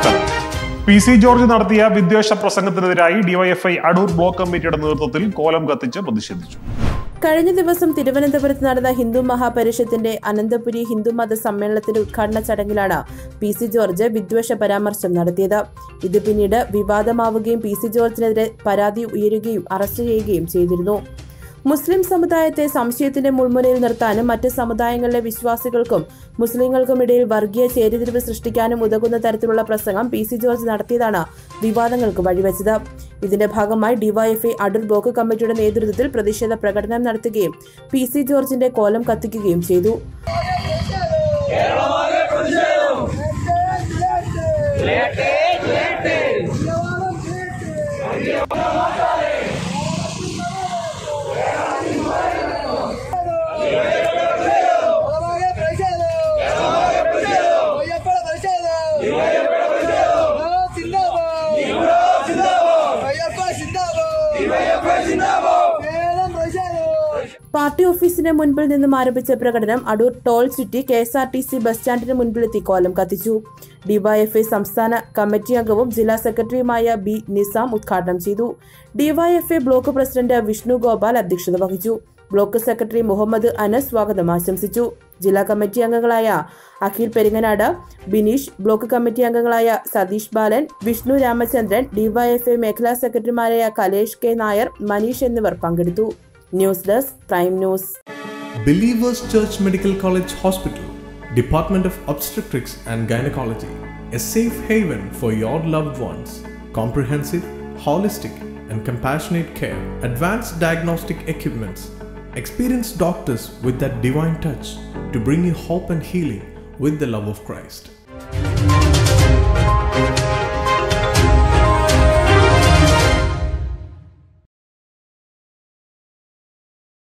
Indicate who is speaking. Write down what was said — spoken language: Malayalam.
Speaker 1: പരാമർശം പി സി ജോർജ് നടത്തിയ വിദ്വേഷ പ്രസംഗത്തിനെതിരായി ഡിവൈഎഫ്ഐ അടൂർ ബ്ലോക്ക് കമ്മിറ്റിയുടെ നേതൃത്വത്തിൽ കോലം കത്തിച്ച് പ്രതിഷേധിച്ചു
Speaker 2: കഴിഞ്ഞ ദിവസം തിരുവനന്തപുരത്ത് നടന്ന ഹിന്ദു മഹാപരിഷത്തിന്റെ അനന്തപുരി ഹിന്ദുമത സമ്മേളനത്തിന്റെ ഉദ്ഘാടന ചടങ്ങിലാണ് പി സി ജോർജ് വിദ്വേഷ പരാമർശം നടത്തിയത് ഇത് പിന്നീട് വിവാദമാവുകയും പി സി ജോർജിനെതിരെ പരാതി ഉയരുകയും അറസ്റ്റ് ചെയ്യുകയും ചെയ്തിരുന്നു മുസ്ലിം സമുദായത്തെ സംശയത്തിന്റെ മുൾമുനയിൽ നിർത്താനും മറ്റ് സമുദായങ്ങളിലെ വിശ്വാസികൾക്കും മുസ്ലിങ്ങൾക്കും ഇടയിൽ വർഗീയ ചേരിതിരിവ് സൃഷ്ടിക്കാനും ഉതകുന്ന തരത്തിലുള്ള പ്രസംഗം പി സി ജോർജ് നടത്തിയതാണ് വിവാദങ്ങൾക്ക് വഴിവെച്ചത് ഇതിന്റെ ഭാഗമായി ഡിവൈഎഫ്ഐ അടൂർ ബ്ലോക്ക് കമ്മിറ്റിയുടെ നേതൃത്വത്തിൽ പ്രതിഷേധ പ്രകടനം നടത്തുകയും പി സി ജോർജിന്റെ കോലം കത്തിക്കുകയും ചെയ്തു
Speaker 3: ബലമായ പ്രതിഷേധം അയ്യപ്പയുടെ പ്രതിഷേധം സിന്ദാബാദ് അയ്യപ്പ സിന്ദാബാദ് കേരളം പ്രതിഷേധം
Speaker 2: പാർട്ടി ഓഫീസിന് മുൻപിൽ നിന്നും ആരംഭിച്ച പ്രകടനം അടൂർ ടോൾ ചുറ്റി K S R T C bus സ്റ്റാൻഡിന് മുൻപിലെത്തി കോലം കത്തിച്ചു ഡിവൈഎഫ്ഐ സംസ്ഥാന കമ്മിറ്റി അംഗവും ജില്ലാ സെക്രട്ടറിയുമായ ബി നിസാം ഉദ്ഘാടനം ചെയ്തു DYFI block president Vishnu Gopal അധ്യക്ഷത വഹിച്ചു ബ്ലോക്ക് സെക്രട്ടറി മുഹമ്മദ് അനസ് സ്വാഗതം ആശംസിച്ചു ജില്ലാ കമ്മിറ്റി അംഗങ്ങളായ അഖിൽ പെരിങ്ങനാട് ബിനീഷ് ബ്ലോക്ക് കമ്മിറ്റി അംഗങ്ങളായ സതീഷ് ബാലൻ വിഷ്ണു രാമചന്ദ്രൻ ഡിവൈഎഫ്ഐ മേഖലാ സെക്രട്ടറിമാരായ കലേഷ് കെ നായർ മനീഷ് എന്നിവർ പങ്കെടുത്തു news desk prime news
Speaker 4: Believers Church Medical College Hospital, Department of Obstetrics and Gynecology, a safe haven for your loved ones. Comprehensive, holistic, and compassionate care, advanced diagnostic equipments, experienced doctors with that divine touch to bring you hope and healing with the love of Christ.